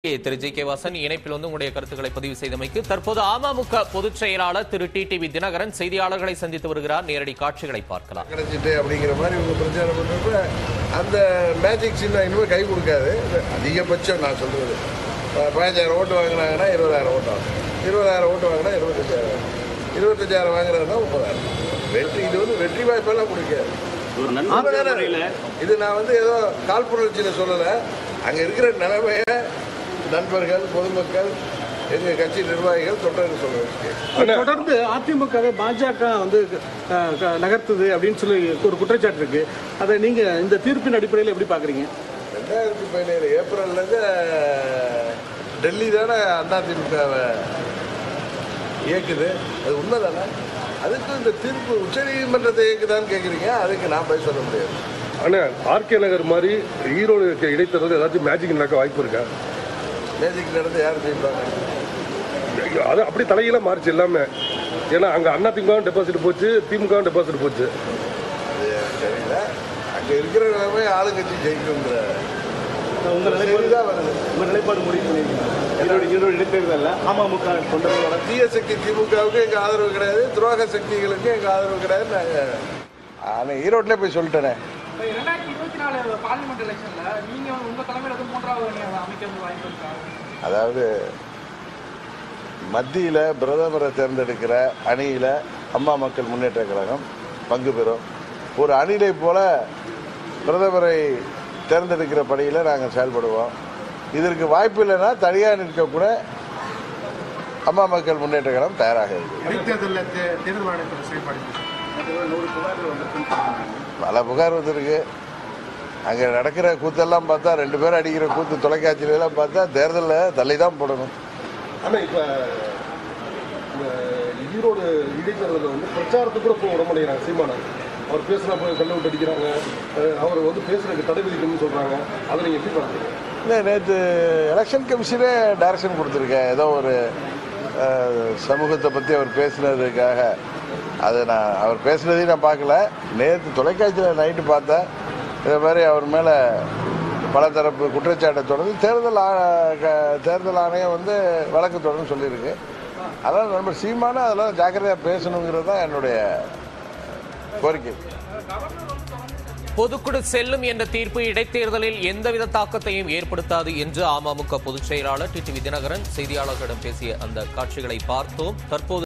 திரு G K Vasan இணைப்பில் வந்து உங்களுடைய கருத்துக்களை பதிவு செய்தமைக்கு தற்போது அமமுக பொதுச் செயலாளர் திரு டி டிவி தினகரன் செய்தியாளர்களை சந்தித்து வருகிறார் நேரடி காட்சிகளை பார்க்கலாம் கிடைச்சிட்டு அப்படிங்கிற மாதிரி இவங்க பிரச்சாரம் பண்ணுறப்ப அந்த மேஜிக் சின்ன இனிமேல் கை கொடுக்காது அதிகபட்சம் நான் சொல்கிறது பதினஞ்சாயிரம் ஓட்டு வாங்கினாங்கன்னா இருபதாயிரம் ஓட்டு ஆகும் இருபதாயிரம் ஓட்டு வாங்கினா இருபத்தஞ்சாயிரம் இருபத்தஞ்சாயிரம் வாங்குறது தான் முப்பதாயிரம் வெற்றி இது வந்து வெற்றி வாய்ப்பெல்லாம் கொடுக்காது ஒரு நண்பர் முறையில் இது நான் வந்து ஏதோ காழ்ப்புணர்ச்சியில் சொல்லலை அங்கே இருக்கிற நிலைமையை நண்பர்கள் பொதுமக்கள் எங்கள் கட்சி நிர்வாகிகள் தொண்டர்கள் சொல்லுவேன் தொடர்ந்து அதிமுகவை பாஜக வந்து அஹ், க- நகர்த்துது அப்படின்னு சொல்லி ஒரு குற்றச்சாட்டு இருக்கு அதை நீங்க இந்த தீர்ப்பின் அடிப்படையில் எப்படி பாக்குறீங்க ரெண்டாயிரத்தி பதினேழு ஏப்ரல்லேருந்து டெல்லி தானே அதிமுகவை இயக்குது அது உண்மைதானே அதுக்கு இந்த தீர்ப்பு உச்சநீதிமன்றத்தை இயக்குதான்னு கேட்குறீங்க அதுக்கு நான் போய் சொல்ல முடியாது அண்ணா ஆர்கே நகர் மாதிரி ஈரோடு இடைத்தேர்தல் ஏதாச்சும் மேஜிக் நடக்க வாய்ப்பு இருக்கா மேஜிக் நடந்து யார் ஜெயிப்பாங்க அது அப்படி தலையில மாறிச்சு எல்லாமே ஏன்னா அங்க அண்ணா திமுகவும் டெபாசிட் போச்சு திமுகவும் டெபாசிட் போச்சு அது எனக்கு தெரியல அங்கே இருக்கிற நிலைமை ஆளுங்கட்சி ஜெயிக்குங்கிற உங்க செய்தி தான் வருது உங்க நிலைப்பாடு முடிவு பண்ணிருக்கீங்க ஈரோடு ஈரோடு இடைத்தேர்தலில் அமமுக தொண்டர்களோட தீய சக்தி திமுகவுக்கு எங்கள் ஆதரவு கிடையாது துரோக சக்திகளுக்கு எங்கள் ஆதரவு கிடையாது நாங்கள் ஆனால் ஈரோட்டில் போய் சொல்லிட்டேனே இப்போ இரண்டாயிரத்தி இருபத்தி நாலு பார்லிமெண்ட் எலெக்ஷன்ல நீங்க உங்க தலைமையில வந்து மூன்றாவது அணி அமைக்க வாய்ப்பு இருக்கா அதாவது மத்தியில் பிரதமரை தேர்ந்தெடுக்கிற அணியில் அம்மா மக்கள் முன்னேற்ற கழகம் பங்கு பெறும் ஒரு அணிலை போல பிரதமரை தேர்ந்தெடுக்கிற பணியில் நாங்கள் செயல்படுவோம் இதற்கு வாய்ப்பு இல்லைன்னா தனியாக நிற்கக்கூட அம்மா மக்கள் முன்னேற்ற கழகம் தயாராக இருக்கு இடைத்தேர்தலில் தேர்தல் ஆணையத்தோட செயல்பாடு நூறு புகார்கள் வந்து பல புகார் வந்திருக்கு அங்கே நடக்கிற கூத்தெல்லாம் பார்த்தா ரெண்டு பேரும் அடிக்கிற கூத்து தொலைக்காட்சியில எல்லாம் பார்த்தா தேர்தலில் தள்ளி தான் போடணும் ஆனா இப்ப இந்த ஈரோடு இடைத்தேர்தலில் வந்து பிரச்சாரத்துக்கு கூட போக விட மாட்டேங்கிறாங்க சீமானன் அவர் பேசுனா போய் கல்ல விட்டு அடிக்கிறாங்க அஹ் அவர் வந்து பேசுறதுக்கு தடை விதிக்கணும்னு சொல்றாங்க அதை நீங்க எப்படி பாக்குறீங்க இல்லை நேற்று எலெக்ஷன் கமிஷனே டைரக்ஷன் கொடுத்துருக்கேன் ஏதோ ஒரு அஹ், சமூகத்தை பற்றி அவர் பேசுனதுக்காக அது நான் அவர் பேசுனதையும் நான் பார்க்கல நேற்று தொலைக்காட்சியில் நைட்டு பார்த்தேன் இதே மாதிரி அவர் மேலே பல தரப்பு குற்றச்சாட்டை தொடர்ந்து தேர்தல் ஆ- க- தேர்தல் ஆணையம் வந்து வழக்கு தொடர்ந்து சொல்லியிருக்கு அதனால் நண்பர் சீமான அதெல்லாம் ஜாக்கிரதையாக பேசணுங்கிறது தான் என்னுடைய கோரிக்கை பொதுக்குழு செல்லும் என்ற தீர்ப்பு இடைத்தேர்தலில் எந்தவித தாக்கத்தையும் ஏற்படுத்தாது என்று அமமுக பொதுச் செயலாளர் டி டிவி தினகரன் செய்தியாளர்களிடம் பேசிய அந்த காட்சிகளை பார்த்தோம் தற்போது